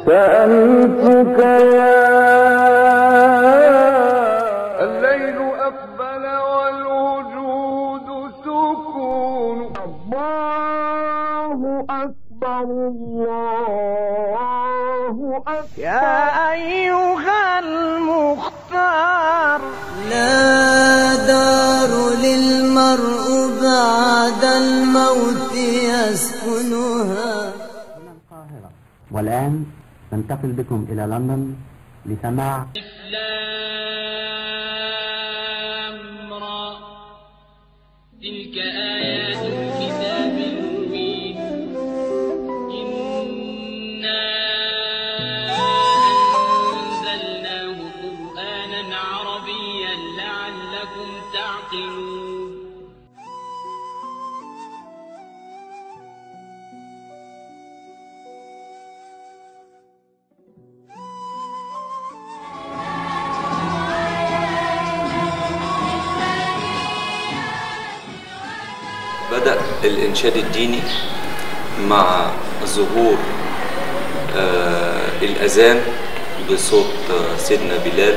سألتك يا الليل أقبل والوجود سكون الله أكبر الله أكبر يا أيها المختار لا دار للمرء بعد الموت يسكنها القاهرة والآن ننتقل بكم إلى لندن لسماع لام را تلك آيات الكتاب المبين إنا أنزلناه قرآنا عربيا لعلكم تعقلون بدأ الإنشاد الديني مع ظهور آه، الأذان بصوت آه، سيدنا بلال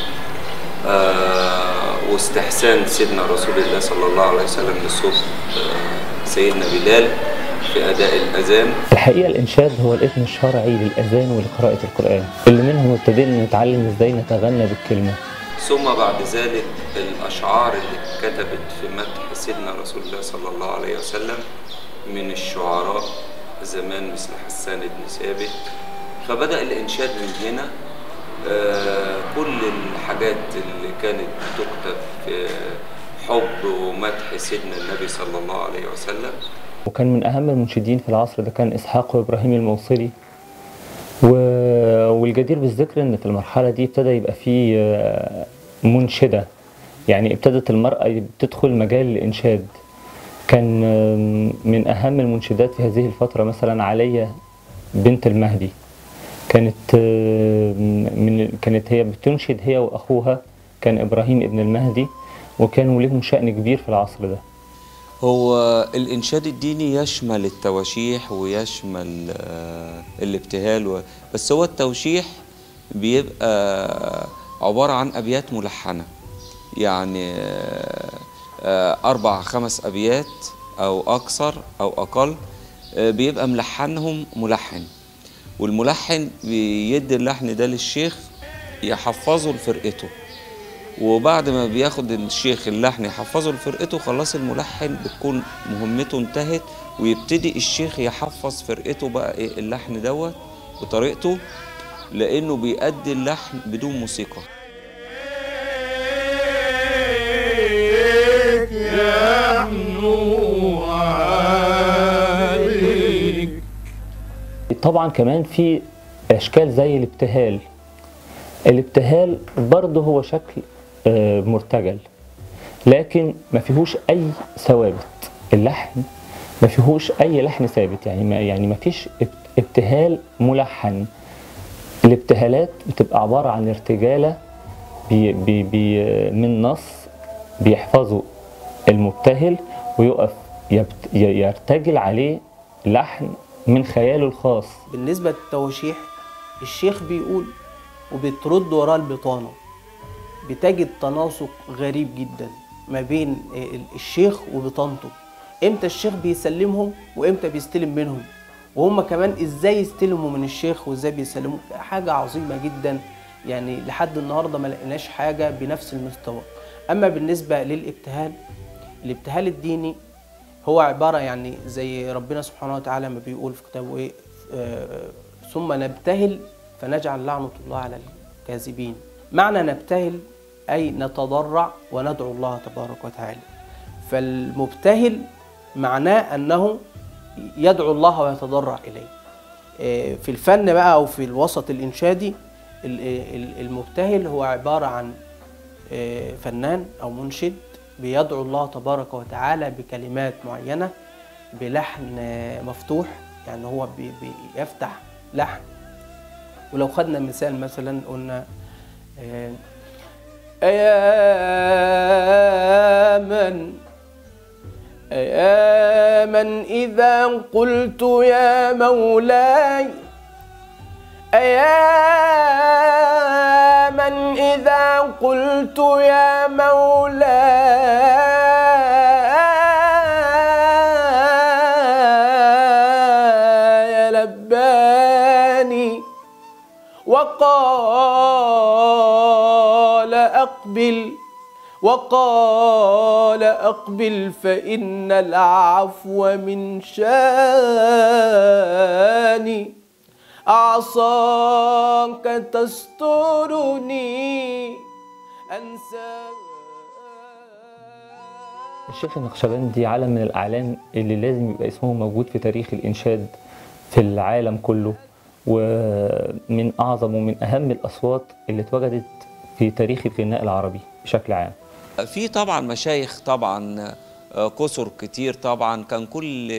آه، واستحسان سيدنا رسول الله صلى الله عليه وسلم لصوت آه، سيدنا بلال في أداء الأذان الحقيقة الإنشاد هو الاسم الشرعي للأذان ولقراءة القرآن اللي منهم ابتدينا نتعلم إزاي نتغنى بالكلمة ثم بعد ذلك الأشعار اللي اتكتبت في مدح سيدنا رسول الله صلى الله عليه وسلم من الشعراء زمان مثل حسان بن ثابت فبدأ الإنشاد من هنا آه، كل الحاجات اللي كانت بتكتب في حب ومدح سيدنا النبي صلى الله عليه وسلم وكان من أهم المنشدين في العصر ده كان إسحاق وإبراهيم الموصلي و... والجدير بالذكر إن في المرحلة دي ابتدى يبقى فيه آه، منشدة يعني ابتدت المرأة تدخل مجال الإنشاد كان آم، من أهم المنشدات في هذه الفترة مثلا علية بنت المهدي كانت آم، من كانت هي بتنشد هي وأخوها كان إبراهيم ابن المهدي وكانوا لهم شأن كبير في العصر ده هو الإنشاد الديني يشمل التواشيح ويشمل آه، الابتهال و... بس هو التوشيح بيبقى عبارة عن أبيات ملحنة يعني آه، آه، أربع خمس أبيات أو أكثر أو أقل آه، بيبقى ملحنهم ملحن والملحن بيدي اللحن ده للشيخ يحفظه لفرقته وبعد ما بياخد الشيخ اللحن يحفظه لفرقته خلاص الملحن بتكون مهمته انتهت ويبتدي الشيخ يحفظ فرقته بقى ايه اللحن دوت بطريقته لانه بيأدي اللحن بدون موسيقى طبعا كمان في اشكال زي الابتهال الابتهال برضه هو شكل آه، مرتجل لكن ما فيهوش اي ثوابت اللحن ما فيهوش اي لحن ثابت يعني ما يعني ما فيش اب- ابتهال ملحن الابتهالات بتبقى عبارة عن ارتجالة بي بي بي من نص بيحفظه المبتهل ويقف يبت- ي- يرتجل عليه لحن من خياله الخاص بالنسبة للتوشيح الشيخ بيقول وبترد وراه البطانة بتجد تناسق غريب جدا ما بين ال- الشيخ وبطانته امتى الشيخ بيسلمهم وامتى بيستلم منهم وهم كمان ازاي يستلموا من الشيخ وازاي بيسلموا حاجة عظيمة جدا يعني لحد النهاردة ما لقيناش حاجة بنفس المستوى اما بالنسبة للابتهال الابتهال الديني هو عبارة يعني زي ربنا سبحانه وتعالى ما بيقول في كتابه ايه آه، ثم نبتهل فنجعل لعنة الله على الكاذبين معنى نبتهل أي نتضرع وندعو الله تبارك وتعالى فالمبتهل معناه أنه يدعو الله ويتضرع إليه آه، في الفن بقى أو في الوسط الإنشادي ال- ال- المبتهل هو عبارة عن آه، فنان أو منشد بيدعو الله تبارك وتعالى بكلمات معينة بلحن آه، مفتوح يعني هو بي- بيفتح لحن ولو خدنا مثال مثلا قلنا آه، يا من يا من إذا قلت يا مولاي أيا من إذا قلت يا مولاي لباني وقال أقبل وقال أقبل فإن العفو من شاني أعصاك تسترني أنسى الشيخ النقشبندي علم من الأعلام اللي لازم يبقى اسمه موجود في تاريخ الإنشاد في العالم كله ومن أعظم ومن أهم الأصوات اللي اتوجدت في تاريخ الغناء العربي بشكل عام في طبعا مشايخ طبعا آه، كسر كتير طبعا كان كل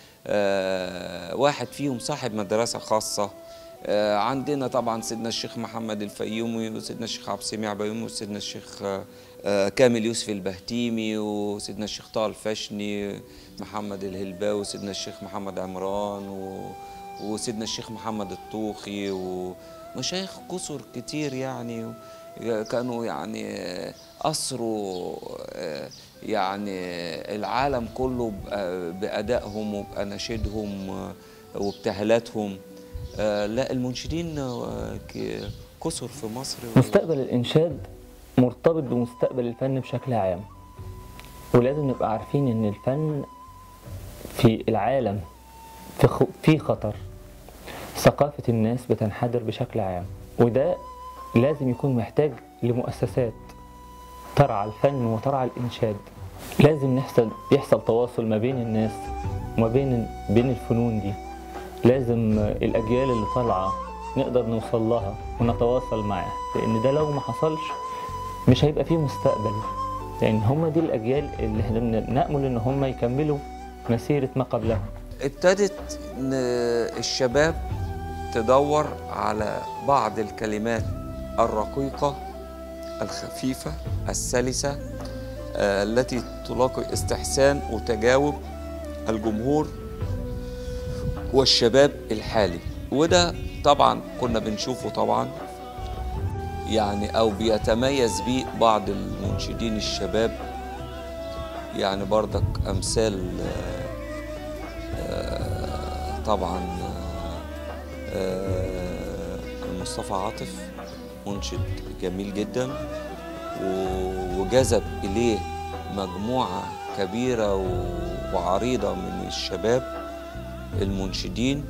آه، واحد فيهم صاحب مدرسة خاصة آه، عندنا طبعا سيدنا الشيخ محمد الفيومي وسيدنا الشيخ عبد السميع بيومي وسيدنا الشيخ آه، آه، كامل يوسف البهتيمي وسيدنا الشيخ طه الفشني محمد الهلباوي وسيدنا الشيخ محمد عمران و وسيدنا الشيخ محمد الطوخي ومشايخ كسر كتير يعني كانوا يعني أسروا يعني العالم كله بأدائهم وبأناشيدهم وابتهالاتهم لا المنشدين كسر في مصر مستقبل الإنشاد مرتبط بمستقبل الفن بشكل عام ولازم نبقى عارفين إن الفن في العالم في خ- في خطر ثقافة الناس بتنحدر بشكل عام وده لازم يكون محتاج لمؤسسات ترعى الفن وترعى الإنشاد لازم نحصل يحصل تواصل ما بين الناس وما بين بين الفنون دي لازم الأجيال اللي طالعة نقدر نوصل لها ونتواصل معاها لأن ده لو ما حصلش مش هيبقى فيه مستقبل لأن هم دي الأجيال اللي احنا بن- نأمل إن هم يكملوا مسيرة ما قبلهم ابتدت إن الشباب تدور على بعض الكلمات الرقيقة الخفيفة السلسة آه، التي تلاقي استحسان وتجاوب الجمهور والشباب الحالي وده طبعا كنا بنشوفه طبعا يعني او بيتميز بيه بعض المنشدين الشباب يعني برضك امثال آه، آه، طبعا آه، آه، مصطفى عاطف منشد جميل جدا و- وجذب اليه مجموعه كبيره و- وعريضه من الشباب المنشدين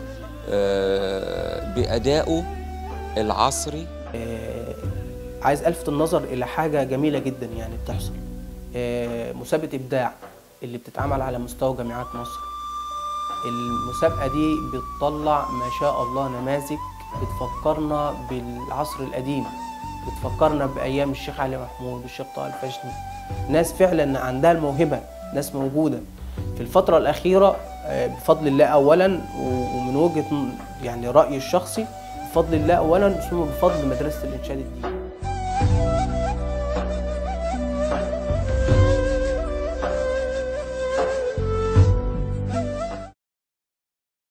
آه، بأدائه العصري آه، عايز الفت النظر الى حاجه جميله جدا يعني بتحصل آه، مسابقه ابداع اللي بتتعمل على مستوى جامعات مصر المسابقه دي بتطلع ما شاء الله نماذج بتفكرنا بالعصر القديم بتفكرنا بايام الشيخ علي محمود والشيخ طه الفشني ناس فعلا عندها الموهبه ناس موجوده في الفتره الاخيره آه، بفضل الله اولا و- ومن وجهه ن- يعني رايي الشخصي بفضل الله اولا ثم بفضل مدرسه الانشاد الديني